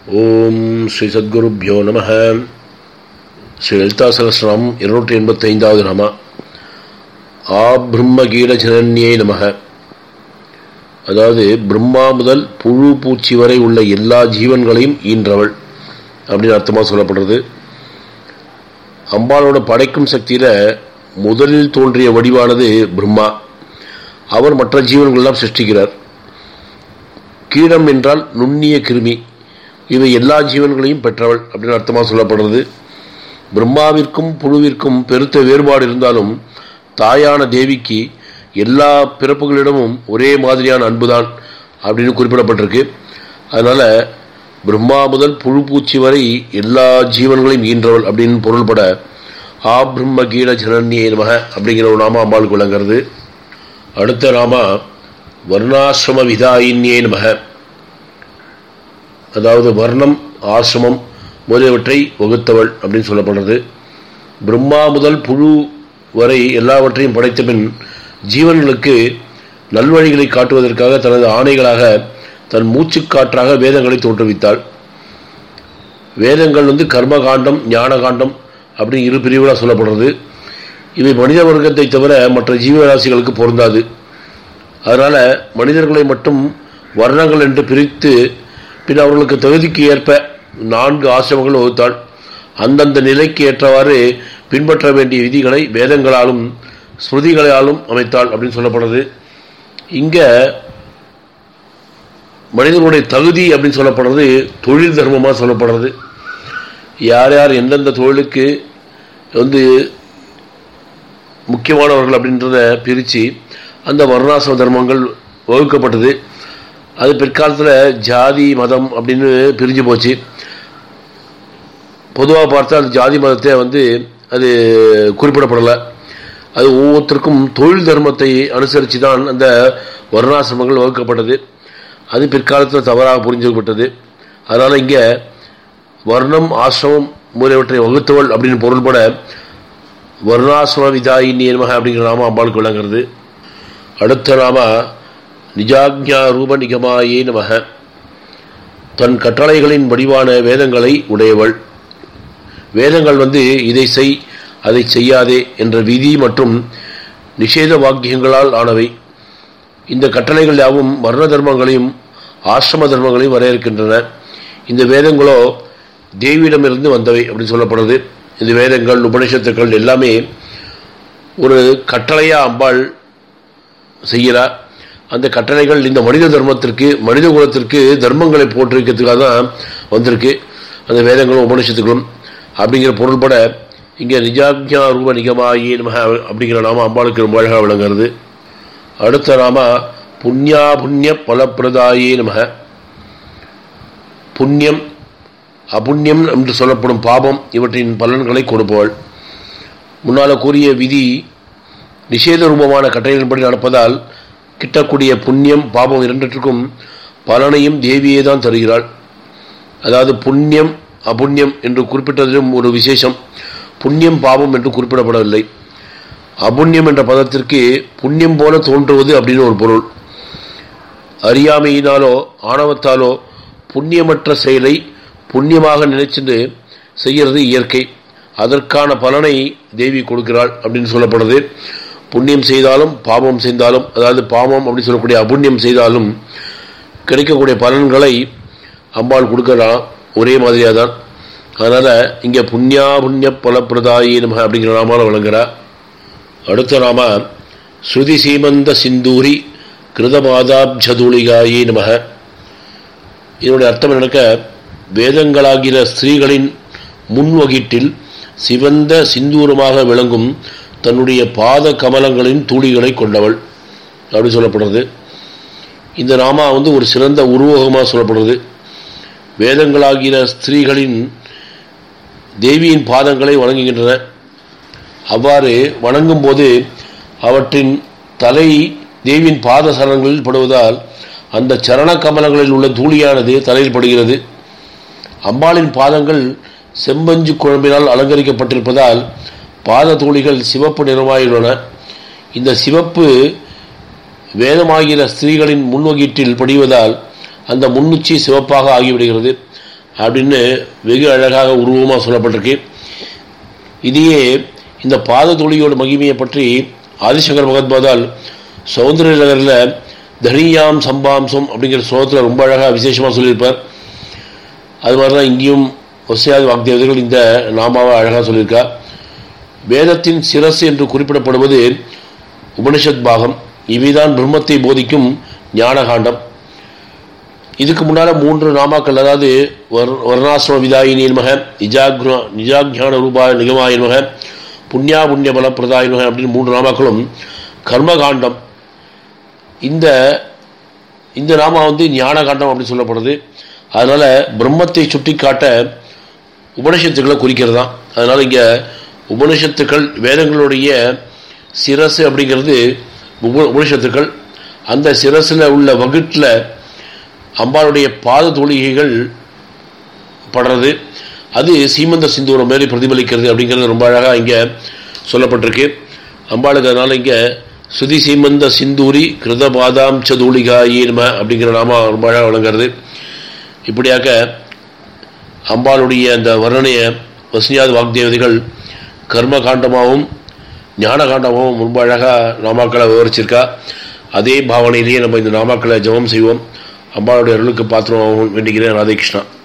ஓம் ஸ்ரீ சத்குருப்யோ நம ஸ்ரீ லலிதா சகசிரம் இருநூற்றி எண்பத்தி ஐந்தாவது நம ஆ பிரம்மகீட ஜனன்யே நமக அதாவது பிரம்மா முதல் புழு பூச்சி வரை உள்ள எல்லா ஜீவன்களையும் ஈன்றவள் அப்படின்னு அர்த்தமாக சொல்லப்படுறது அம்பாளோட படைக்கும் சக்தியில் முதலில் தோன்றிய வடிவானது பிரம்மா அவர் மற்ற ஜீவன்களெல்லாம் சிருஷ்டிக்கிறார் கீடம் என்றால் நுண்ணிய கிருமி இவை எல்லா ஜீவன்களையும் பெற்றவள் அப்படின்னு அர்த்தமாக சொல்லப்படுறது பிரம்மாவிற்கும் புழுவிற்கும் பெருத்த வேறுபாடு இருந்தாலும் தாயான தேவிக்கு எல்லா பிறப்புகளிடமும் ஒரே மாதிரியான அன்புதான் அப்படின்னு குறிப்பிடப்பட்டிருக்கு அதனால பிரம்மா முதல் புழு பூச்சி வரை எல்லா ஜீவன்களையும் ஈன்றவள் அப்படின்னு பொருள்பட ஆ பிரம்ம கீட ஜனன்யே நமக அப்படிங்கிற ஒரு நாம அம்பாளுக்கு விளங்குறது அடுத்த நாமா வர்ணாசிரம விதாயின்யே நமக அதாவது வர்ணம் ஆசிரமம் முதலியவற்றை வகுத்தவள் அப்படின்னு சொல்லப்படுறது பிரம்மா முதல் புழு வரை எல்லாவற்றையும் படைத்த பின் ஜீவன்களுக்கு நல்வழிகளை காட்டுவதற்காக தனது ஆணைகளாக தன் மூச்சுக்காற்றாக வேதங்களை தோற்றுவித்தாள் வேதங்கள் வந்து கர்மகாண்டம் ஞானகாண்டம் அப்படின்னு இரு பிரிவுகளாக சொல்லப்படுறது இவை மனித வர்க்கத்தை தவிர மற்ற ஜீவராசிகளுக்கு பொருந்தாது அதனால் மனிதர்களை மட்டும் வர்ணங்கள் என்று பிரித்து பின் அவர்களுக்கு தகுதிக்கு ஏற்ப நான்கு ஆசிரமங்கள் வகுத்தாள் அந்தந்த நிலைக்கு ஏற்றவாறு பின்பற்ற வேண்டிய விதிகளை வேதங்களாலும் ஸ்மிருதிகளாலும் அமைத்தாள் அப்படின்னு சொல்லப்படுறது இங்கே மனிதனுடைய தகுதி அப்படின்னு சொல்லப்படுறது தொழில் தர்மமாக சொல்லப்படுறது யார் யார் எந்தெந்த தொழிலுக்கு வந்து முக்கியமானவர்கள் அப்படின்றத பிரித்து அந்த வர்ணாசிரம தர்மங்கள் வகுக்கப்பட்டது அது பிற்காலத்தில் ஜாதி மதம் அப்படின்னு பிரிஞ்சு போச்சு பொதுவாக பார்த்தா அந்த ஜாதி மதத்தை வந்து அது குறிப்பிடப்படலை அது ஒவ்வொருத்தருக்கும் தொழில் தர்மத்தை அனுசரித்து தான் அந்த வர்ணாசிரமங்கள் வகுக்கப்பட்டது அது பிற்காலத்தில் தவறாக புரிஞ்சுக்கப்பட்டது அதனால் இங்கே வர்ணம் ஆசிரமம் முதலியவற்றை வகுத்தவள் அப்படின்னு பொருள்பட வர்ணாசிரம விதாயினி நமக அப்படிங்கிற நாம அம்பாளுக்கு விளங்குறது அடுத்த நாம நிஜாக்ஞா ரூப நிகமாயே நமக தன் கட்டளைகளின் வடிவான வேதங்களை உடையவள் வேதங்கள் வந்து இதை செய் அதை செய்யாதே என்ற விதி மற்றும் நிஷேத வாக்கியங்களால் ஆனவை இந்த கட்டளைகள் யாவும் வர்ண தர்மங்களையும் ஆசிரம தர்மங்களையும் வரையறுக்கின்றன இந்த வேதங்களோ தேவியிடமிருந்து வந்தவை அப்படின்னு சொல்லப்படுறது இந்த வேதங்கள் உபனிஷத்துக்கள் எல்லாமே ஒரு கட்டளையா அம்பாள் செய்கிறார் அந்த கட்டளைகள் இந்த மனித தர்மத்திற்கு மனித குலத்திற்கு தர்மங்களை போட்டிருக்கிறதுக்காக தான் வந்திருக்கு அந்த வேதங்களும் உபனிஷத்துக்களும் அப்படிங்கிற பொருள்பட இங்கே நிஜாக்ஞா ரூப நிகமாயி நம அப்படிங்கிற நாம அம்பாளுக்கு ரொம்ப அழகாக விளங்குறது அடுத்த நாம புண்ணியா புண்ணிய பலப்பிரதாயே நம புண்ணியம் அபுண்ணியம் என்று சொல்லப்படும் பாபம் இவற்றின் பலன்களை கொடுப்பவள் முன்னால் கூறிய விதி நிஷேத ரூபமான கட்டளையின்படி நடப்பதால் கிட்டக்கூடிய புண்ணியம் பாபம் இரண்டிற்கும் பலனையும் தேவியே தான் தருகிறாள் அதாவது புண்ணியம் அபுண்ணியம் என்று குறிப்பிட்டதிலும் ஒரு விசேஷம் புண்ணியம் பாவம் என்று குறிப்பிடப்படவில்லை அபுண்ணியம் என்ற பதத்திற்கு புண்ணியம் போல தோன்றுவது அப்படின்னு ஒரு பொருள் அறியாமையினாலோ ஆணவத்தாலோ புண்ணியமற்ற செயலை புண்ணியமாக நினைச்சுட்டு செய்கிறது இயற்கை அதற்கான பலனை தேவி கொடுக்கிறாள் அப்படின்னு சொல்லப்படுது புண்ணியம் செய்தாலும் பாவம் செய்தாலும் அதாவது பாவம் அப்படின்னு சொல்லக்கூடிய அபுண்ணியம் செய்தாலும் கிடைக்கக்கூடிய பலன்களை அம்பாள் கொடுக்கலாம் ஒரே மாதிரியாக தான் அதனால் இங்கே புண்ணியா புண்ணிய பலப்பிரதாயி நம அப்படிங்கிற நாமால விளங்குறா அடுத்த நாம ஸ்ருதி சீமந்த சிந்தூரி கிருதமாதாப்ஜதூளிகாயி நம இதனுடைய அர்த்தம் என்னக்க வேதங்களாகிற ஸ்திரீகளின் முன்வகிட்டில் சிவந்த சிந்தூரமாக விளங்கும் தன்னுடைய பாத கமலங்களின் தூளிகளை கொண்டவள் அப்படி சொல்லப்படுறது இந்த நாமா வந்து ஒரு சிறந்த உருவகமாக சொல்லப்படுறது வேதங்களாகிற ஸ்திரீகளின் தேவியின் பாதங்களை வணங்குகின்றன அவ்வாறு வணங்கும் போது அவற்றின் தலை தேவியின் பாத சரணங்களில் படுவதால் அந்த சரண கமலங்களில் உள்ள தூளியானது தலையில் படுகிறது அம்பாளின் பாதங்கள் செம்பஞ்சு குழம்பினால் அலங்கரிக்கப்பட்டிருப்பதால் பாத தூளிகள் சிவப்பு நிறமாயுள்ளன இந்த சிவப்பு வேதமாகிற ஸ்திரீகளின் முன்வகீட்டில் படிவதால் அந்த முன்னுச்சி சிவப்பாக ஆகிவிடுகிறது அப்படின்னு வெகு அழகாக உருவமாக சொல்லப்பட்டிருக்கு இதையே இந்த பாத துளியோட மகிமையை பற்றி ஆதிசங்கர் பகவத்பாதால் சௌந்தரிய நகரில் தனியாம் சம்பாம்சம் அப்படிங்கிற ஸ்லோகத்தில் ரொம்ப அழகாக விசேஷமாக சொல்லியிருப்பார் அது மாதிரி தான் இங்கேயும் ஒசையாத வாக்தேவதைகள் இந்த நாமாவை அழகாக சொல்லியிருக்கா வேதத்தின் சிரசு என்று குறிப்பிடப்படுவது உபனிஷத் பாகம் இவைதான் பிரம்மத்தை போதிக்கும் ஞானகாண்டம் இதுக்கு முன்னால் மூன்று நாமாக்கள் அதாவது வர் வர்ணாசிரம விதாயினியின் மக நிஜாக்ர நிஜாக்ஞான ரூபாய நிகமாயின் மக புண்ணியா புண்ணிய பல பிரதாயின் மக அப்படின்னு மூன்று நாமாக்களும் கர்மகாண்டம் இந்த இந்த நாமா வந்து ஞானகாண்டம் அப்படின்னு சொல்லப்படுது அதனால பிரம்மத்தை சுட்டி காட்ட உபனிஷத்துக்களை குறிக்கிறது தான் அதனால இங்கே உபனிஷத்துக்கள் வேதங்களுடைய சிரசு அப்படிங்கிறது உப உபனிஷத்துக்கள் அந்த சிரசில் உள்ள வகுட்டில் அம்பாளுடைய பாத தூளிகைகள் படுறது அது சீமந்த சிந்தூரம் மாரி பிரதிபலிக்கிறது அப்படிங்கிறது ரொம்ப அழகாக இங்கே சொல்லப்பட்டிருக்கு அம்பாளுக்கு அதனால் இங்கே சுதி சீமந்த சிந்தூரி கிருத பாதாம் சதூளிகாயி நம அப்படிங்கிற நாம ரொம்ப அழகாக வழங்குறது இப்படியாக அம்பாளுடைய அந்த வர்ணனைய வசனியாத வாக்தேவதைகள் கர்ம காண்டமாகவும் ஞான காண்டமாகவும் ரொம்ப அழகாக நாமாக்களை விவரிச்சிருக்கா அதே பாவனையிலேயே நம்ம இந்த நாமாக்களை ஜபம் செய்வோம் அம்பாளுடைய அருளுக்கு பாத்திரம் வேண்டிக்கிறேன் ராதே கிருஷ்ணா